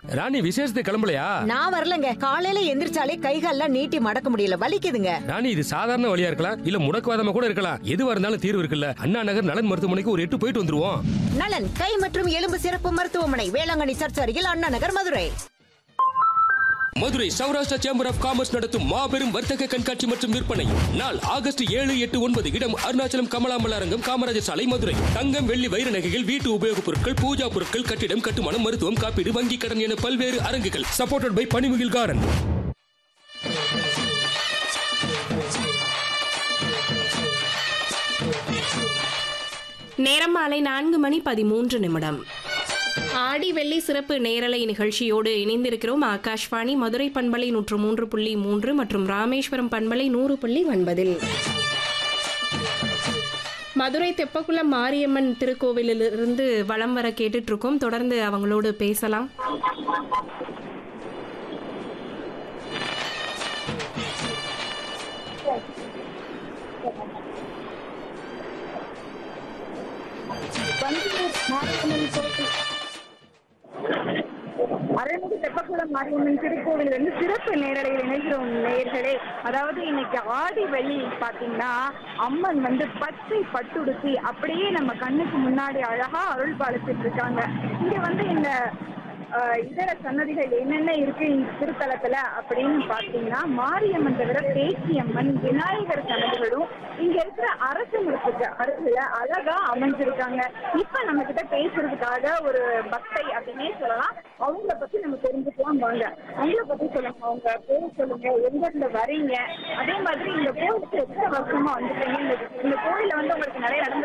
ராணி விசேஷத்துக்கு கிளம்பலையா நான் வரலங்க காலையில எந்திரிச்சாலே கைகால்லாம் நீட்டி மடக்க முடியல வலிக்குதுங்க ராணி இது சாதாரண வழியா இருக்கலாம் இல்ல முடக்குவாதமா கூட இருக்கலாம் எதுவா இருந்தாலும் தீர்வு இருக்குல்ல அண்ணா நகர் நலன் மருத்துவமனைக்கு ஒரு எட்டு போயிட்டு வந்துருவோம் நலன் கை மற்றும் எலும்பு சிறப்பு மருத்துவமனை வேளாங்கண்ணி சர்ச் அருகில் Anna Nagar Madurai Madurai Saurashtra chamber of commerce நடத்தும் மாபெரும் வர்த்தக கண்காட்சி மற்றும் விற்பனை நாள் ஆகஸ்ட் ஏழு எட்டு ஒன்பது இடம் அருணாச்சலம் கமலாம்பல் அரங்கம் காமராஜர் சாலை மதுரை தங்கம் வெள்ளி வைர நகைகள் வீட்டு உபயோகப் பொருட்கள் பூஜா பொருட்கள் கட்டிடம் கட்டுமானம் மருத்துவம் காப்பீடு வங்கி கடன் என பல்வேறு அரங்குகள் சப்போர்ட்டட் பை பனிமுகில் கார்டன் நேரம் மாலை நான்கு மணி பதிமூன்று நிமிடம் ஆடி வெள்ளி சிறப்பு நேரலை நிகழ்ச்சியோடு இணைந்திருக்கிறோம் ஆகாஷ்வாணி மதுரை பண்பலை நூற்று மூன்று புள்ளி மூன்று மற்றும் ராமேஸ்வரம் பண்பலை நூறு புள்ளி ஒன்பதில் மதுரை தெப்பக்குளம் மாரியம்மன் திருக்கோவிலிலிருந்து வலம் வர கேட்டுட்டு இருக்கோம் தொடர்ந்து அவங்களோடு பேசலாம் அருள்மிகு தெப்பக்குளம் மாரியம்மன் திருக்கோவில் வந்து சிறப்பு நேரலையில் இணைகிறோம் நேயர்களே அதாவது இன்னைக்கு ஆடி வெள்ளி பாத்தீங்கன்னா அம்மன் வந்து பச்சை பட்டுடுத்தி அப்படியே நம்ம கண்ணுக்கு முன்னாடி அழகா அருள் பாலிச்சிட்டு இருக்காங்க இங்க வந்து இந்த ஆஹ், இதர சன்னதிகள் என்னென்ன இருக்கு இந்த திருத்தலத்துல அப்படின்னு பாத்தீங்கன்னா மாரியம்மன் தவிர பேச்சியம்மன் விநாயகர் சன்னதிகளும் இங்க இருக்கிற அரசு முறைக்கு அருகில அழகா அமைஞ்சிருக்காங்க இப்ப நம்ம கிட்ட பேசுறதுக்காக ஒரு பக்தை அப்படின்னே சொல்லலாம் அவங்கள பத்தி நம்ம தெரிஞ்சுக்கலாம் வாங்க அவங்கள பத்தி சொல்லுங்க அவங்க பேர் சொல்லுங்க எங்க இருந்து வரீங்க அதே மாதிரி இந்த கோயிலுக்கு எத்தனை வருஷமா வந்துட்டீங்க இந்த இந்த கோயில்ல வந்து உங்களுக்கு நிறைய நடந்து